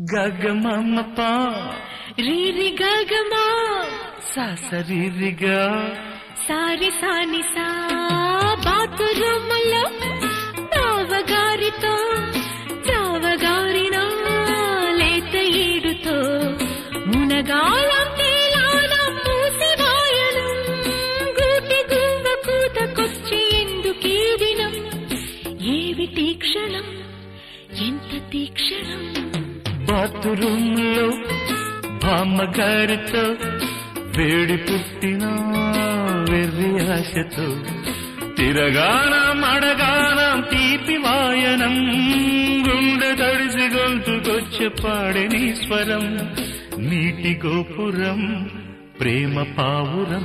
గగమమ్మప రీరి గగమా సరిగా సారి సాని సా బాతురమ్మలో తావగారితో చావగారిన లేత ఏడుతో మునగాళం తేలాలం మూసివాయనం గూటి గువ్వ కూతకొచ్చి ఎందుకీ దినం ఏవి తీక్షణం ఎంత తీక్షణం బాత్రూంలో బామ్మగారితో వేడి పుట్టిన వెర్రి ఆశతో తిరగానం అడగానం తీపి వాయనం గుండె తడిసి గొంతుకొచ్చే పాడని స్వరం నీటి గోపురం ప్రేమ పావురం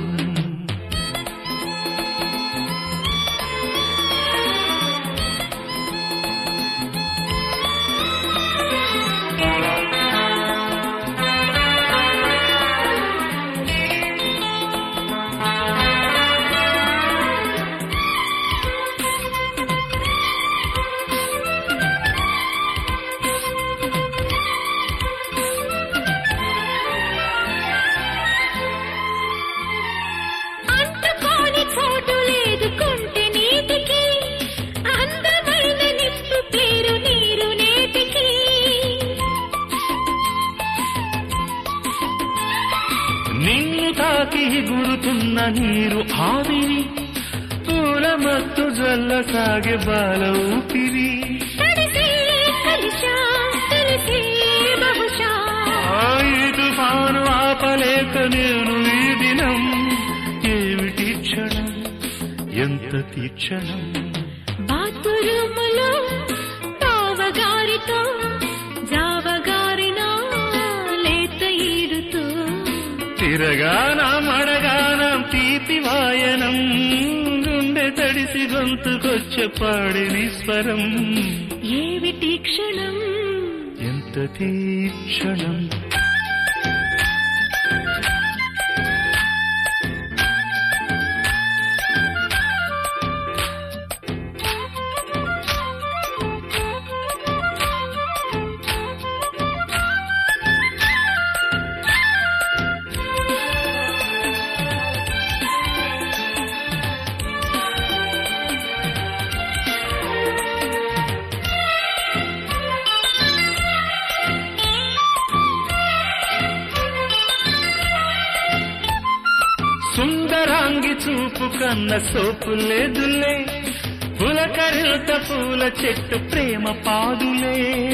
అంటుకోని చోటు లేదు కొంటె నీటికి అందమైన నిప్పు పేరు నీరు నేటికి నిన్ను తాకి గురుతున్న నీరు ఆవిరి పూల మత్తు జల్ల సాగే బాల ఊపిరి తడిసే కలిశా తెలిసే బహుశా ఆ ఈ తుఫాను ఆపలేక నేను ఈ దినం ఏమిటి క్షణం ఎంత తీక్షణం బాతురూములో తావగారితో జావగారిన లేత ఈడుతో తిరగానం అడగానం తీపి వాయనం గుండె తడిసి గొంతుకొచ్చే పాడిని స్వరం ఏవిటి క్షణం ఎంత తీక్షణం సుందరాంగి చూపు కన్న సోపు లేదులే పులకరిత పూల చెట్టు ప్రేమ పాదులే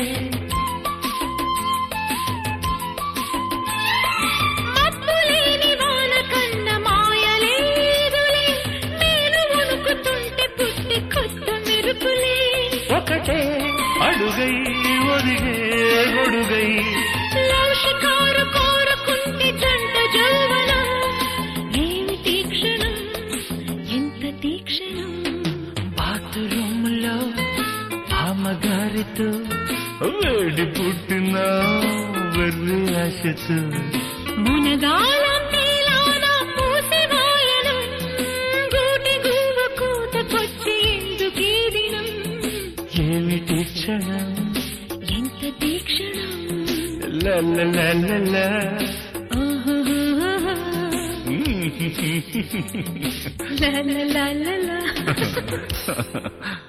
మబ్బులేని వాన కన్న మాయలేదులే నేను వణుకుతుంటే పుట్టి కొత్త మెరుపులే ఒకటే అడుగై ఒదిగే గొడుగై లవ్ షికారు కోరుకుంటే జంట జౌవనం ఏమి తీక్షణం ఎంత తీక్షణం బాత్రూంలో అమ్మగారితో వేడి పుట్టిన వెర్రి ఆశతో మునగాళం తేలాన పూసివాయనం గూటి గువ్వ కూతకొచ్చి ఎందుకీ దినం ఏమిటి క్షణం ఎంత తీక్షణం లలలలల. ఆహాహాహా. Mm. La la la la la.